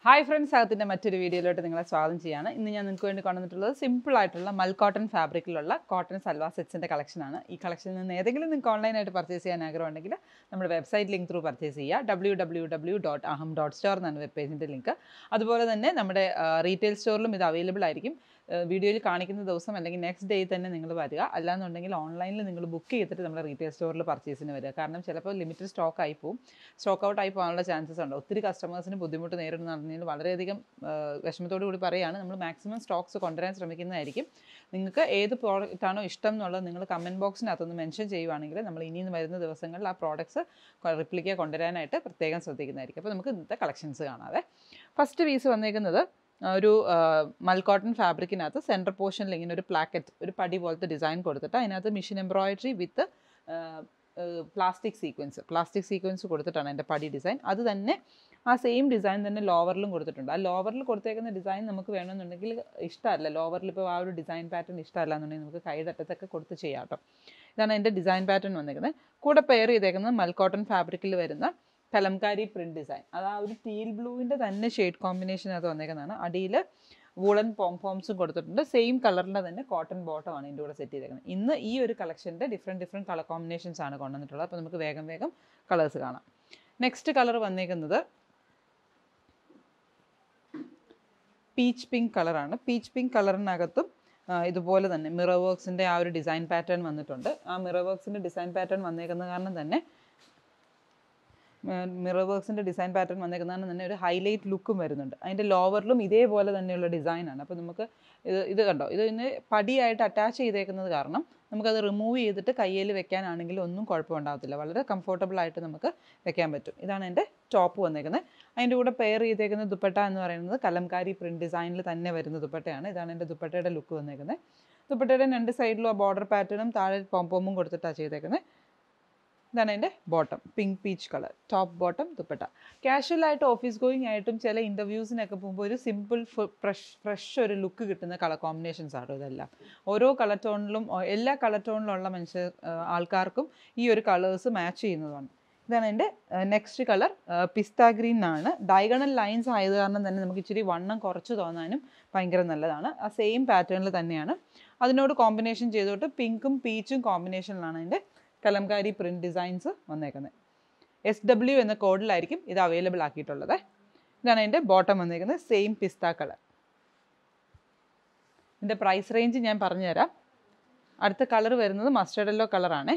hi friends അകത്തിൻ്റെ മറ്റൊരു വീഡിയോയിലോട്ട് നിങ്ങളെ സ്വാഗതം ചെയ്യാണ് ഇന്ന് ഞാൻ നിങ്ങൾക്ക് വേണ്ടി കൊണ്ടുവന്നിട്ടുള്ളത് സിമ്പിൾ ആയിട്ടുള്ള മൽ കോട്ടൺ ഫാബ്രിക്കിലുള്ള കോട്ടൺ സൽവാർ സെറ്റ്സിൻ്റെ കളക്ഷനാണ് ഈ കളക്ഷനിൽ നിന്ന് ഏതെങ്കിലും നിങ്ങൾക്ക് ഓൺലൈനായിട്ട് പർച്ചേസ് ചെയ്യാൻ ആഗ്രഹമുണ്ടെങ്കിൽ നമ്മുടെ വെബ്സൈറ്റ് ലിങ്ക് ത്രൂ പർച്ചേസ് ചെയ്യുക W W W dot Aham dot store എന്നാണ് വെബ് പേജിൻ്റെ ലിങ്ക് അതുപോലെ തന്നെ നമ്മുടെ റീറ്റെയിൽ സ്റ്റോറിലും ഇത് അവൈലബിൾ ആയിരിക്കും വീഡിയോയിൽ കാണിക്കുന്ന ദിവസം അല്ലെങ്കിൽ നെക്സ്റ്റ് ഡേ തന്നെ നിങ്ങൾ വരിക അല്ലാന്നുണ്ടെങ്കിൽ ഓൺലൈനിൽ നിങ്ങൾ ബുക്ക് ചെയ്തിട്ട് നമ്മുടെ റീറ്റെയിൽ സ്റ്റോറിൽ പർച്ചേസിന് വരിക കാരണം ചിലപ്പോൾ ലിമിറ്റഡ് സ്റ്റോക്ക് ആയി പോകും സ്റ്റോക്ക് ഔട്ട് ആയി പോകാനുള്ള ചാൻസസ് ഉണ്ട് ഒത്തിരി കസ്റ്റമേഴ്സിന് ബുദ്ധിമുട്ട് നേരിടുന്നതിൽ വളരെയധികം ആ, വിഷമത്തോടു കൂടി പറയുകയാണ് നമ്മൾ മാക്സിമം സ്റ്റോക്സ് കൊണ്ടുവരാൻ ശ്രമിക്കുന്നതായിരിക്കും നിങ്ങൾക്ക് ഏത് പ്രോഡക്റ്റ് ആണോ ഇഷ്ടം എന്നുള്ളത് നിങ്ങൾ കമൻറ്റ് ബോക്സിനകത്തൊന്ന് മെൻഷൻ ചെയ്യുവാണെങ്കിൽ നമ്മൾ ഇനിയും വരുന്ന ദിവസങ്ങളിൽ ആ പ്രോഡക്ട്സ് റിപ്ലിക്ക കൊണ്ടുവരാനായിട്ട് പ്രത്യേകം ശ്രദ്ധിക്കുന്നതായിരിക്കും അപ്പോൾ നമുക്ക് ഇന്നത്തെ കളക്ഷൻസ് കാണാതെ ഫസ്റ്റ് പീസ് വന്നേക്കുന്നത് ആ, ഒരു മൽക്കോട്ടൺ ഫാബ്രിക്കിനകത്ത് സെൻറ്റർ പോർഷനിൽ ഇങ്ങനെ ഒരു പ്ലാക്കറ്റ് ഒരു പടി പോലത്തെ ഡിസൈൻ കൊടുത്തിട്ട് അതിനകത്ത് machine embroidery with plastic sequence plastic sequence കൊടുത്തിട്ടാണ് എൻ്റെ പടി ഡിസൈൻ അത് തന്നെ ആ സെയിം ഡിസൈൻ തന്നെ ലോവറിലും കൊടുത്തിട്ടുണ്ട് ആ ലോവറിൽ കൊടുത്തേക്കുന്ന ഡിസൈൻ നമുക്ക് വേണമെന്നുണ്ടെങ്കിൽ ഇഷ്ടമല്ല ലോവറിൽ ഇപ്പോൾ ആ ഒരു ഡിസൈൻ പാറ്റേൺ ഇഷ്ടമല്ല എന്നുണ്ടെങ്കിൽ നമുക്ക് കൈയുടെ അറ്റത്തൊക്കെ കൊടുത്ത് ചെയ്യാം കേട്ടോ ഇതാണ് എൻ്റെ ഡിസൈൻ പാറ്റേൺ വന്നിരിക്കുന്നത് കൂടെ പെയർ ചെയ്തേക്കുന്നത് മൽക്കോട്ടൺ ഫാബ്രിക്കിൽ വരുന്ന കലംകാരി പ്രിൻറ്റ് ഡിസൈൻ അത് ആ ഒരു ടീൽ ബ്ലൂവിൻ്റെ തന്നെ ഷെയ്ഡ് കോമ്പിനേഷനകത്ത് വന്നേക്കുന്നതാണ് അടിയിൽ വൂളൻ പോം ഫോംസും കൊടുത്തിട്ടുണ്ട് സെയിം കളറിൻ്റെ തന്നെ കോട്ടൺ ബോട്ടം ആണ് ഇതിൻ്റെ കൂടെ സെറ്റ് ചെയ്തേക്കുന്നത് ഇന്ന് ഈ ഒരു കളക്ഷൻ്റെ ഡിഫറെൻറ്റ് ഡിഫറെൻറ്റ് കളർ കോമ്പിനേഷൻസ് ആണ് കൊണ്ടുവന്നിട്ടുള്ളത് അപ്പോൾ നമുക്ക് വേഗം വേഗം കളേഴ്സ് കാണാം നെക്സ്റ്റ് കളർ വന്നേക്കുന്നത് പീച്ച് പിങ്ക് കളറാണ് പീച്ച് പിങ്ക് കളറിനകത്തും ആ, ഇതുപോലെ തന്നെ മിറർ വർക്ക്സിൻ്റെ ആ ഒരു ഡിസൈൻ പാറ്റേൺ വന്നിട്ടുണ്ട് ആ മിറർ വർക്ക്സിൻ്റെ ഡിസൈൻ പാറ്റേൺ വന്നേക്കുന്ന കാരണം തന്നെ മിറർ വർക്ക്സിൻ്റെ ഡിസൈൻ പാറ്റേൺ വന്നേക്കുന്നതാണ് തന്നെ ഒരു ഹൈലൈറ്റ് ലുക്കും വരുന്നുണ്ട് അതിൻ്റെ ലോവറിലും ഇതേപോലെ തന്നെയുള്ള ഡിസൈനാണ് അപ്പോൾ നമുക്ക് ഇത് ഇത് കണ്ടോ ഇത് ഇതിന് പടിയായിട്ട് അറ്റാച്ച് ചെയ്തേക്കുന്നത് കാരണം നമുക്കത് റിമൂവ് ചെയ്തിട്ട് കയ്യിൽ വെക്കാനാണെങ്കിലും ഒന്നും കുഴപ്പമുണ്ടാകത്തില്ല വളരെ കംഫർട്ടബിൾ ആയിട്ട് നമുക്ക് വെക്കാൻ പറ്റും ഇതാണ് എൻ്റെ ടോപ്പ് വന്നേക്കുന്നത് അതിൻ്റെ കൂടെ പെയർ ചെയ്തേക്കുന്ന ദുപ്പട്ട എന്ന് പറയുന്നത് കലംകാരി പ്രിൻറ്റ് ഡിസൈനിൽ തന്നെ വരുന്ന ദുപ്പട്ടയാണ് ഇതാണ് എൻ്റെ ദുപ്പട്ടയുടെ ലുക്ക് വന്നേക്കുന്നത് ദുപ്പട്ടയുടെ രണ്ട് സൈഡിലും ആ ബോർഡർ പാറ്റേണും താഴെ പോംപോമും കൊടുത്തിട്ടാണ് ചെയ്തേക്കുന്നത് ഇതാണ് എൻ്റെ bottom pink peach colour top bottom dupatta casual ആയിട്ട് ഓഫീസ് ഗോയിങ് ആയിട്ടും ചില ഇൻ്റർവ്യൂസിനൊക്കെ പോകുമ്പോൾ ഒരു സിമ്പിൾ ഫ്രഷ് ഫ്രഷ് ഒരു ലുക്ക് കിട്ടുന്ന കളർ കോമ്പിനേഷൻസ് ആണ് ഇതെല്ലാം ഓരോ കളർ ടോണിലും ഓ- എല്ലാ കളർ ടോണിലുള്ള മനുഷ്യ ആ, ആൾക്കാർക്കും ഈ ഒരു കളേഴ്സ് മാച്ച് ചെയ്യുന്നതാണ് ഇതാണ് എൻ്റെ നെക്സ്റ്റ് കളർ പിസ്ത ഗ്രീൻ ആണ് ഡയഗണൽ ലൈൻസ് ആയത് കാരണം തന്നെ നമുക്ക് ഇച്ചിരി വണ്ണം കുറച്ച് തോന്നാനും ഭയങ്കര നല്ലതാണ് ആ സെയിം പാറ്റേണിൽ തന്നെയാണ് അതിനോട് കോമ്പിനേഷൻ ചെയ്തോട്ട് പിങ്കും പീച്ചും കോമ്പിനേഷനിലാണ് അതിൻ്റെ കലംകാരി പ്രിൻറ്റ് ഡിസൈൻസ് വന്നേക്കുന്നത് എസ് ഡബ്ല്യു എന്ന കോഡിലായിരിക്കും ഇത് അവൈലബിൾ ആക്കിയിട്ടുള്ളത് ഇതാണ് അതിൻ്റെ ബോട്ടം വന്നേക്കുന്നത് സെയിം പിസ്ത കളർ ഇതിൻ്റെ പ്രൈസ് റേഞ്ച് ഞാൻ പറഞ്ഞുതരാം അടുത്ത കളർ വരുന്നത് മസ്റ്റർഡ് യെല്ലോ കളറാണേ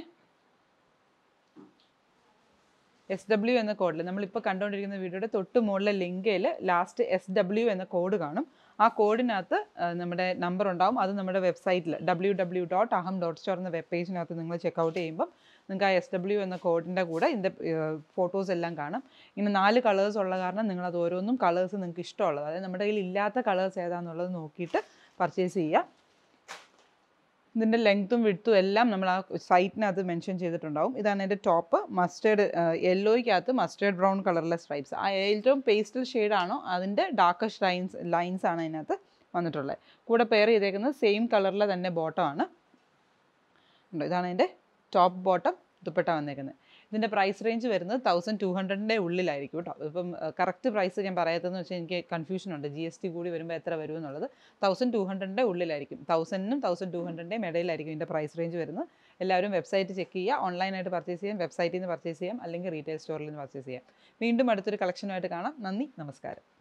എസ് ഡബ്ല്യു എന്ന കോഡിൽ നമ്മളിപ്പോൾ കണ്ടുകൊണ്ടിരിക്കുന്ന വീഡിയോയുടെ തൊട്ട് മുകളിലെ ലിങ്കയിൽ ലാസ്റ്റ് എസ് ഡബ്ല്യു എന്ന കോഡ് കാണും ആ കോഡിനകത്ത് ആ, നമ്മുടെ നമ്പർ ഉണ്ടാവും അത് നമ്മുടെ വെബ്സൈറ്റിൽ W W dot Aham dot store എന്ന വെബ് പേജിനകത്ത് നിങ്ങൾ ചെക്കൗട്ട് ചെയ്യുമ്പം നിങ്ങൾക്ക് ആ എസ് ഡബ്ല്യു എന്ന കോഡിൻ്റെ കൂടെ ഇതിൻ്റെ ഫോട്ടോസ് എല്ലാം കാണാം ഇങ്ങനെ നാല് കളേഴ്സ് ഉള്ള കാരണം നിങ്ങളത് ഓരോന്നും കളേഴ്സ് നിങ്ങൾക്ക് ഇഷ്ടമുള്ളത് അതായത് നമ്മുടെ കയ്യിൽ ഇല്ലാത്ത കളേഴ്സ് ഏതാണെന്നുള്ളത് നോക്കിയിട്ട് പർച്ചേസ് ചെയ്യുക ഇതിൻ്റെ ലെങ്ത്തും വിഡ്ത്തും എല്ലാം നമ്മൾ ആ സൈറ്റിനകത്ത് മെൻഷൻ ചെയ്തിട്ടുണ്ടാവും ഇതാണ് എൻ്റെ ടോപ്പ് മസ്റ്റേർഡ് യെല്ലോയ്ക്കകത്ത് മസ്റ്റേർഡ് ബ്രൗൺ കളറിലെ സ്ട്രൈപ്സ് ആ ഏറ്റവും പേസ്റ്റൽ ഷെയ്ഡാണോ അതിൻ്റെ ഡാർക്കസ്റ്റ് ലൈൻസ് ലൈൻസ് ആണ് അതിനകത്ത് വന്നിട്ടുള്ളത് കൂടെ പെയർ ചെയ്തേക്കുന്നത് സെയിം കളറിലെ തന്നെ ബോട്ടമാണ് ഉണ്ടോ ഇതാണ് എൻ്റെ ടോപ്പ് ബോട്ടം ദുപ്പട്ട വന്നേക്കുന്നത് ഇതിൻ്റെ പ്രൈസ് റേഞ്ച് വരുന്നത് തൗസൻഡ് ടു ഹൺഡ്രഡിൻ്റെ ഉള്ളിലായിരിക്കും കേട്ടോ ഇപ്പം കറക്റ്റ് പ്രൈസ് ഞാൻ പറയാത്തതെന്ന് വെച്ചാൽ എനിക്ക് കൺഫ്യൂഷൻ ഉണ്ട് ജി എസ് ടി കൂടി വരുമ്പോൾ എത്ര വരും എന്നുള്ളത് തൗസൻഡ് ടു ഹൺഡ്രഡിൻ്റെ ഉള്ളിലായിരിക്കും തൗസൻഡിനും തൗസൻഡ് ടു ഹൺഡ്രഡിൻ്റെയും ഇടയിലായിരിക്കും ഇതിൻ്റെ പ്രൈസ് റേഞ്ച് വരുന്നത് എല്ലാവരും വെബ്സൈറ്റ് ചെക്ക് ചെയ്യുക ഓൺലൈനായിട്ട് പർച്ചേസ് ചെയ്യാം വെബ്സൈറ്റിൽ നിന്ന് പർച്ചേസ് ചെയ്യാം അല്ലെങ്കിൽ റീറ്റെയിൽ സ്റ്റോറിൽ നിന്ന് പർച്ചേസ് ചെയ്യാം വീണ്ടും അടുത്തൊരു കളക്ഷനുമായിട്ട് കാണാം നന്ദി നമസ്കാരം